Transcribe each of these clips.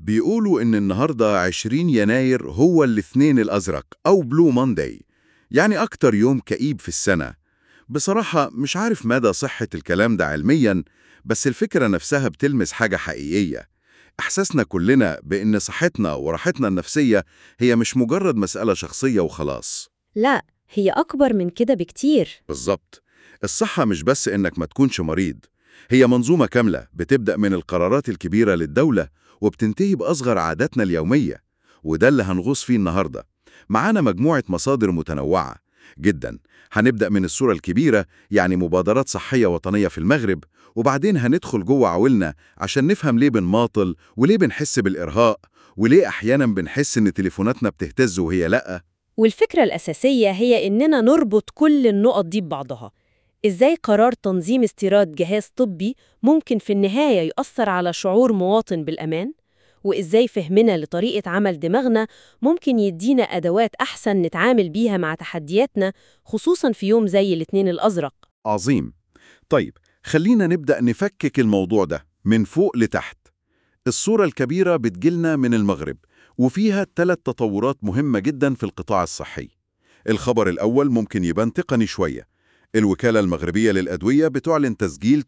بيقولوا إن النهاردة 20 يناير هو الاثنين الأزرق أو بلو مانداي يعني أكتر يوم كئيب في السنة بصراحة مش عارف مدى صحة الكلام ده علمياً بس الفكرة نفسها بتلمس حاجة حقيقية إحساسنا كلنا بإن صحتنا وراحتنا النفسية هي مش مجرد مسألة شخصية وخلاص لا هي أكبر من كده بكتير بالظبط الصحة مش بس إنك ما تكونش مريض هي منظومة كاملة بتبدأ من القرارات الكبيرة للدولة وبتنتهي بأصغر عاداتنا اليومية وده اللي هنغوص فيه النهاردة معانا مجموعة مصادر متنوعة جدا هنبدأ من الصورة الكبيرة يعني مبادرات صحية وطنية في المغرب وبعدين هندخل جوه عويلنا عشان نفهم ليه بنماطل وليه بنحس بالإرهاق وليه أحيانا بنحس إن تليفوناتنا بتهتز وهي لأ والفكرة الأساسية هي إننا نربط كل النقط دي ببعضها إزاي قرار تنظيم استيراد جهاز طبي ممكن في النهاية يؤثر على شعور مواطن بالأمان؟ وإزاي فهمنا لطريقة عمل دماغنا ممكن يدينا أدوات أحسن نتعامل بيها مع تحدياتنا خصوصاً في يوم زي الاثنين الأزرق عظيم طيب خلينا نبدأ نفكك الموضوع ده من فوق لتحت الصورة الكبيرة بتجيلنا من المغرب وفيها ثلاث تطورات مهمة جدا في القطاع الصحي الخبر الأول ممكن يبان تقني شوية الوكالة المغربية للأدوية بتعلن تسجيل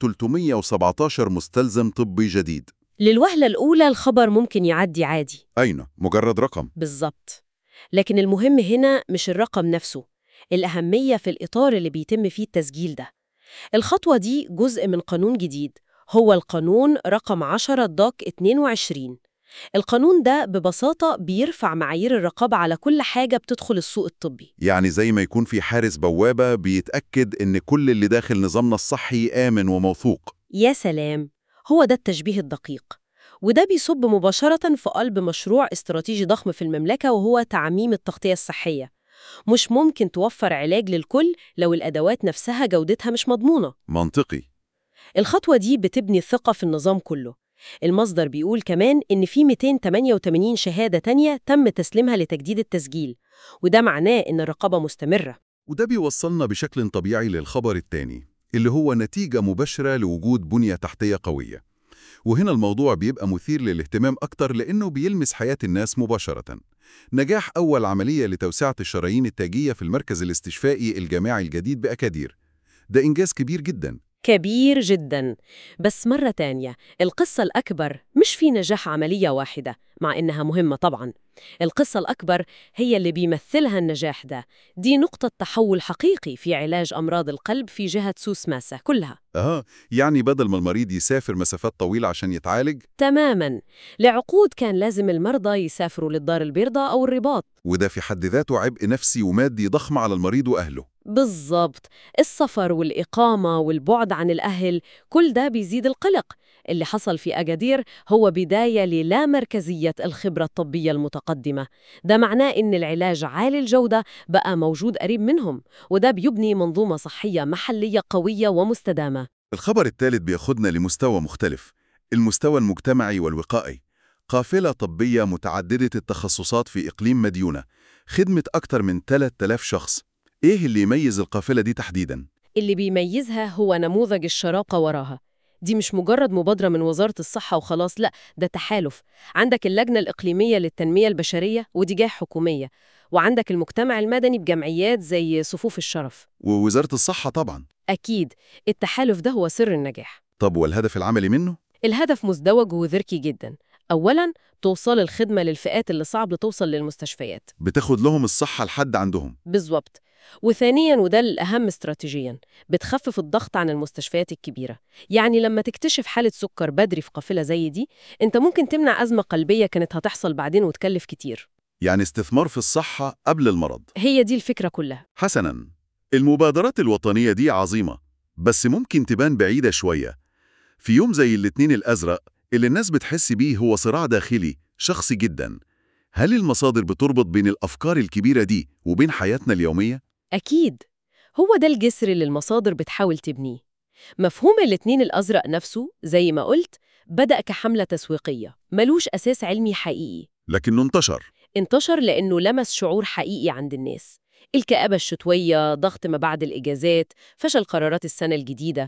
317 مستلزم طبي جديد للوهلة الأولى الخبر ممكن يعدي عادي أين؟ مجرد رقم بالظبط لكن المهم هنا مش الرقم نفسه الأهمية في الإطار اللي بيتم فيه التسجيل ده الخطوة دي جزء من قانون جديد هو القانون رقم 10 ضاك 22 القانون ده ببساطة بيرفع معايير الرقابة على كل حاجة بتدخل السوق الطبي يعني زي ما يكون في حارس بوابة بيتأكد إن كل اللي داخل نظامنا الصحي آمن وموثوق يا سلام هو ده التشبيه الدقيق وده بيصب مباشرة في قلب مشروع استراتيجي ضخم في المملكة وهو تعميم التغطية الصحية مش ممكن توفر علاج للكل لو الأدوات نفسها جودتها مش مضمونة منطقي الخطوة دي بتبني الثقة في النظام كله المصدر بيقول كمان إن في 288 شهادة تانية تم تسليمها لتجديد التسجيل وده معناه إن الرقابة مستمرة وده بيوصلنا بشكل طبيعي للخبر الثاني اللي هو نتيجة مباشرة لوجود بنية تحتية قوية وهنا الموضوع بيبقى مثير للاهتمام أكتر لأنه بيلمس حياة الناس مباشرة نجاح أول عملية لتوسعة الشرايين التاجية في المركز الاستشفائي الجامعي الجديد بأكادير ده إنجاز كبير جدا كبير جدا بس مرة تانية القصة الأكبر مش في نجاح عملية واحدة مع إنها مهمة طبعا القصة الأكبر هي اللي بيمثلها النجاح ده دي نقطة تحول حقيقي في علاج أمراض القلب في جهة سوس ماسة كلها آه يعني بدل ما المريض يسافر مسافات طويلة عشان يتعالج تماما لعقود كان لازم المرضى يسافروا للدار البيضاء أو الرباط وده في حد ذاته عبء نفسي ومادي ضخم على المريض وأهله بالضبط السفر والإقامة والبعد عن الأهل كل ده بيزيد القلق اللي حصل في أجادير هو بداية للا مركزية الخبرة الطبية المتقدمة ده معناه إن العلاج عالي الجودة بقى موجود قريب منهم وده بيبني منظومة صحية محلية قوية ومستدامة الخبر الثالث بياخدنا لمستوى مختلف المستوى المجتمعي والوقائي قافلة طبية متعددة التخصصات في إقليم مديونة خدمة أكثر من 3000 شخص إيه اللي يميز القافلة دي تحديداً؟ اللي بيميزها هو نموذج الشراكة وراها دي مش مجرد مبادرة من وزارة الصحة وخلاص لا ده تحالف عندك اللجنة الإقليمية للتنمية البشرية ودي جهة حكومية وعندك المجتمع المدني بجمعيات زي صفوف الشرف ووزارة الصحة طبعاً أكيد التحالف ده هو سر النجاح طب والهدف العملي منه؟ الهدف مزدوج وذكي جدا أولاً توصل الخدمة للفئات اللي صعب توصل للمستشفيات بتاخد لهم الصحة لحد عندهم بالظبط وثانياً وده الأهم استراتيجياً بتخفف الضغط عن المستشفيات الكبيرة يعني لما تكتشف حالة سكر بدري في قافلة زي دي أنت ممكن تمنع أزمة قلبية كانت هتحصل بعدين وتكلف كتير يعني استثمار في الصحة قبل المرض هي دي الفكرة كلها حسناً المبادرات الوطنية دي عظيمة بس ممكن تبان بعيدة شوية في يوم زي الاتنين الأزرق اللي الناس بتحس بيه هو صراع داخلي شخصي جدا هل المصادر بتربط بين الأفكار الكبيرة دي وبين حياتنا اليومية؟ أكيد هو ده الجسر اللي المصادر بتحاول تبنيه مفهوم الاتنين الأزرق نفسه زي ما قلت بدأ كحملة تسويقية ملوش أساس علمي حقيقي لكنه انتشر انتشر لأنه لمس شعور حقيقي عند الناس الكآبة الشتوية، ضغط ما بعد الإجازات، فشل قرارات السنة الجديدة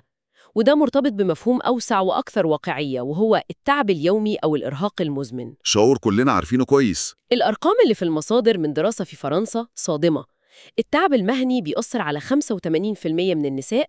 وده مرتبط بمفهوم أوسع وأكثر واقعية وهو التعب اليومي أو الإرهاق المزمن شعور كلنا عارفينه كويس الأرقام اللي في المصادر من دراسة في فرنسا صادمة التعب المهني بيأثر على 85% من النساء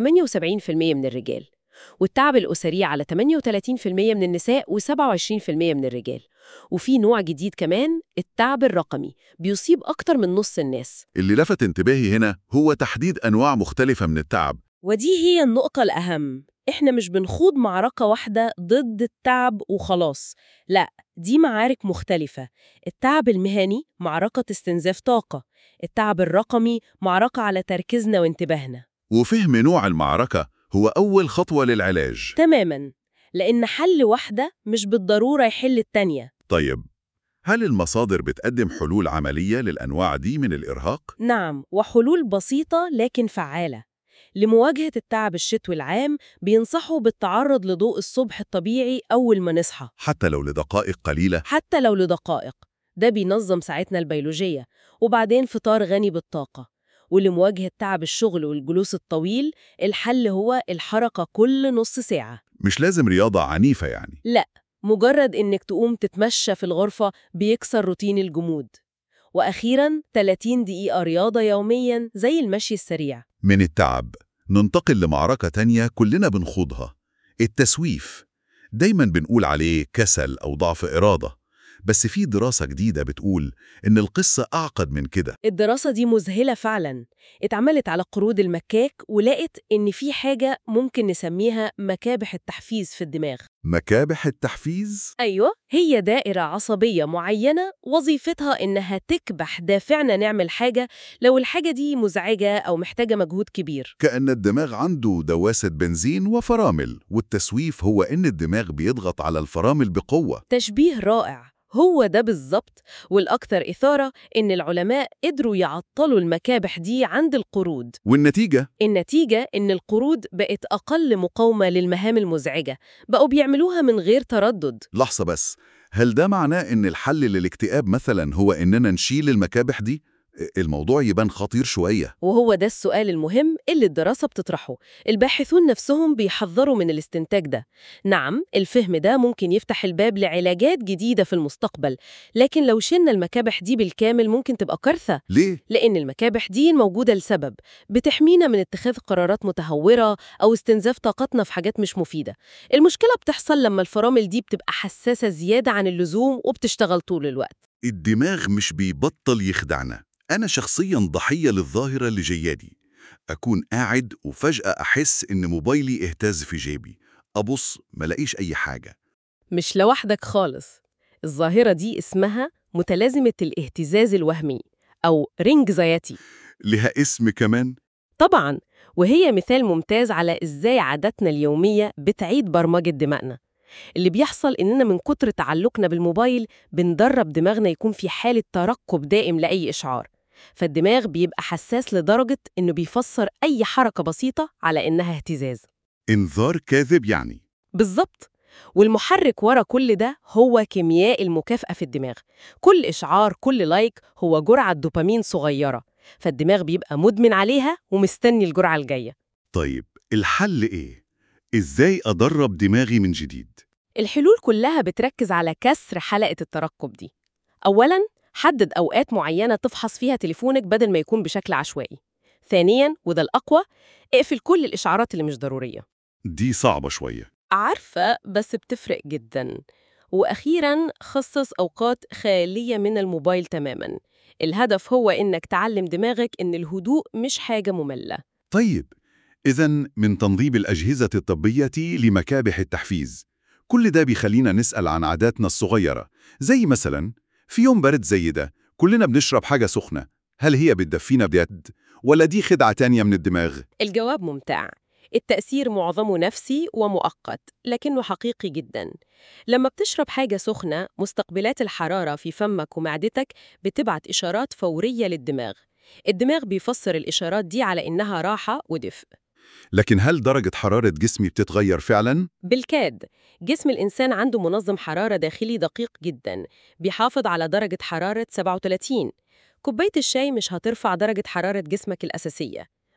و78% من الرجال والتعب الأسري على 38% من النساء و27% من الرجال وفي نوع جديد كمان التعب الرقمي بيصيب أكتر من نص الناس اللي لفت انتباهي هنا هو تحديد أنواع مختلفة من التعب ودي هي النقطة الأهم إحنا مش بنخوض معركة واحدة ضد التعب وخلاص لا دي معارك مختلفة التعب المهني معركة استنزاف طاقة التعب الرقمي معركة على تركيزنا وانتباهنا وفهم نوع المعركة هو أول خطوة للعلاج تماماً لأن حل واحدة مش بالضرورة يحل التانية طيب هل المصادر بتقدم حلول عملية للأنواع دي من الإرهاق؟ نعم وحلول بسيطة لكن فعالة لمواجهة التعب الشتوي العام بينصحوا بالتعرض لضوء الصبح الطبيعي أول ما نصحى حتى لو لدقائق قليلة حتى لو لدقائق ده بينظم ساعتنا البيولوجية وبعدين فطار غني بالطاقة ولمواجهة تعب الشغل والجلوس الطويل الحل هو الحركة كل نص ساعة مش لازم رياضة عنيفة يعني مجرد إنك تقوم تتمشى في الغرفة بيكسر روتين الجمود وأخيراً 30 دقيقة رياضة يومياً زي المشي السريع من التعب ننتقل لمعركة تانية كلنا بنخوضها التسويف دايما بنقول عليه كسل أو ضعف إرادة بس في دراسة جديدة بتقول إن القصة أعقد من كده الدراسة دي مذهلة فعلاً اتعملت على قرود المكاك ولقت إن في حاجة ممكن نسميها مكابح التحفيز في الدماغ مكابح التحفيز أيوة هي دائرة عصبية معينة وظيفتها إنها تكبح دافعنا نعمل حاجة لو الحاجة دي مزعجة أو محتاجة مجهود كبير كأن الدماغ عنده دواسة بنزين وفرامل والتسويف هو إن الدماغ بيضغط على الفرامل بقوة تشبيه رائع هو ده بالظبط والأكثر إثارة إن العلماء قدروا يعطلوا المكابح دي عند القرود والنتيجة النتيجة إن القرود بقت أقل مقاومة للمهام المزعجة بقوا بيعملوها من غير تردد لحظة بس هل ده معناه إن الحل للاكتئاب مثلا هو إننا نشيل المكابح دي؟ الموضوع يبان خطير شوية وهو ده السؤال المهم اللي الدراسة بتطرحه الباحثون نفسهم بيحذروا من الاستنتاج ده نعم الفهم ده ممكن يفتح الباب لعلاجات جديدة في المستقبل لكن لو شلنا المكابح دي بالكامل ممكن تبقى كارثة ليه؟ لأن المكابح دي موجودة لسبب بتحمينا من اتخاذ قرارات متهورة أو استنزاف طاقتنا في حاجات مش مفيدة المشكلة بتحصل لما الفرامل دي بتبقى حساسة زيادة عن اللزوم وبتشتغل طول الوقت الدماغ مش بيبطل يخدعنا أنا شخصيا ضحية للظاهرة اللي جيادي أكون قاعد وفجأة أحس إن موبايلي اهتز في جيبي أبص ملاقيش أي حاجة مش لوحدك خالص الظاهرة دي اسمها متلازمة الاهتزاز الوهمي أو رينجزايتي لها اسم كمان طبعاً وهي مثال ممتاز على إزاي عاداتنا اليومية بتعيد برمجة دماغنا اللي بيحصل إننا من كتر تعلقنا بالموبايل بندرب دماغنا يكون في حالة ترقب دائم لأي إشعار فالدماغ بيبقى حساس لدرجة إنه بيفسر أي حركة بسيطة على إنها اهتزاز إنذار كاذب يعني بالظبط والمحرك ورا كل ده هو كيمياء المكافأة في الدماغ كل إشعار كل لايك هو جرعة دوبامين صغيرة فالدماغ بيبقى مدمن عليها ومستني الجرعة الجاية طيب الحل إيه؟ إزاي أدرب دماغي من جديد؟ الحلول كلها بتركز على كسر حلقة الترقب دي أولاً حدد أوقات معينة تفحص فيها تليفونك بدل ما يكون بشكل عشوائي ثانياً وده الأقوى اقفل كل الإشعارات اللي مش ضرورية دي صعبة شوية عارفة بس بتفرق جدا وأخيراً خصص أوقات خالية من الموبايل تماماً الهدف هو إنك تعلم دماغك إن الهدوء مش حاجة مملة طيب إذا من تنظيم الأجهزة الطبية لمكابح التحفيز كل ده بيخلينا نسأل عن عاداتنا الصغيرة زي مثلا في يوم برد زي ده كلنا بنشرب حاجة سخنة هل هي بتدفينا بجد ولا دي خدعة تانية من الدماغ؟ الجواب ممتع التأثير معظمه نفسي ومؤقت لكنه حقيقي جدا لما بتشرب حاجة سخنة مستقبلات الحرارة في فمك ومعدتك بتبعت إشارات فورية للدماغ الدماغ بيفسر الإشارات دي على إنها راحة ودفء لكن هل درجة حرارة جسمي بتتغير فعلا؟ بالكاد جسم الإنسان عنده منظم حرارة داخلي دقيق جدا بيحافظ على درجة حرارة 37 كوباية الشاي مش هترفع درجة حرارة جسمك الأساسية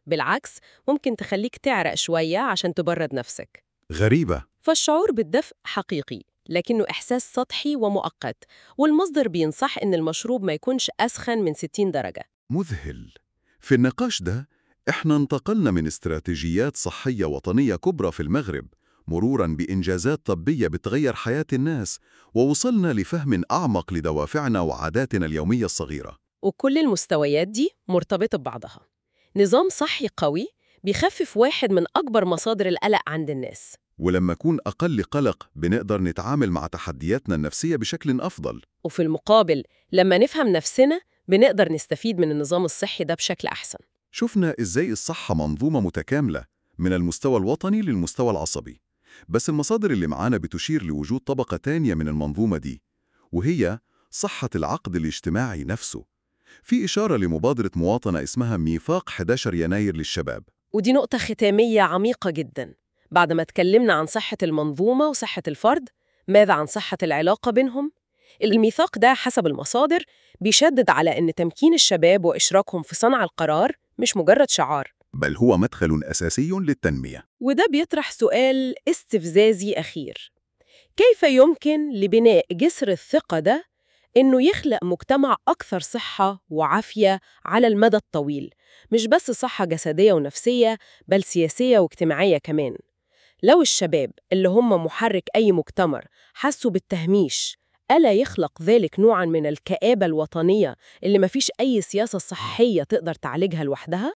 بالعكس ممكن تخليك تعرق شوية عشان تبرد نفسك غريبة فالشعور بالدفء حقيقي لكنه إحساس سطحي ومؤقت والمصدر بينصح إن المشروب ما يكونش أسخن من 60 درجة مذهل في النقاش ده احنا انتقلنا من استراتيجيات صحية وطنية كبرى في المغرب مرورا بإنجازات طبية بتغير حياة الناس ووصلنا لفهم أعمق لدوافعنا وعاداتنا اليومية الصغيرة وكل المستويات دي مرتبطة ببعضها نظام صحي قوي بيخفف واحد من أكبر مصادر القلق عند الناس ولما نكون أقل قلق بنقدر نتعامل مع تحدياتنا النفسية بشكل أفضل وفي المقابل لما نفهم نفسنا بنقدر نستفيد من النظام الصحي ده بشكل أحسن شفنا إزاي الصحة منظومة متكاملة من المستوى الوطني للمستوى العصبي بس المصادر اللي معانا بتشير لوجود طبقة تانية من المنظومة دي وهي صحة العقد الاجتماعي نفسه في إشارة لمبادرة مواطنة اسمها ميثاق 11 يناير للشباب ودي نقطة ختامية عميقة جدا بعد ما اتكلمنا عن صحة المنظومة وصحة الفرد ماذا عن صحة العلاقة بينهم؟ الميثاق ده حسب المصادر بيشدد على أن تمكين الشباب وإشراكهم في صنع القرار مش مجرد شعار بل هو مدخل أساسي للتنمية وده بيطرح سؤال استفزازي أخير كيف يمكن لبناء جسر الثقة ده إنه يخلق مجتمع أكثر صحة وعافية على المدى الطويل مش بس صحة جسدية ونفسية بل سياسية واجتماعية كمان لو الشباب اللي هم محرك أي مجتمع حسوا بالتهميش ألا يخلق ذلك نوعاً من الكآبة الوطنية اللي مفيش أي سياسة صحية تقدر تعالجها لوحدها؟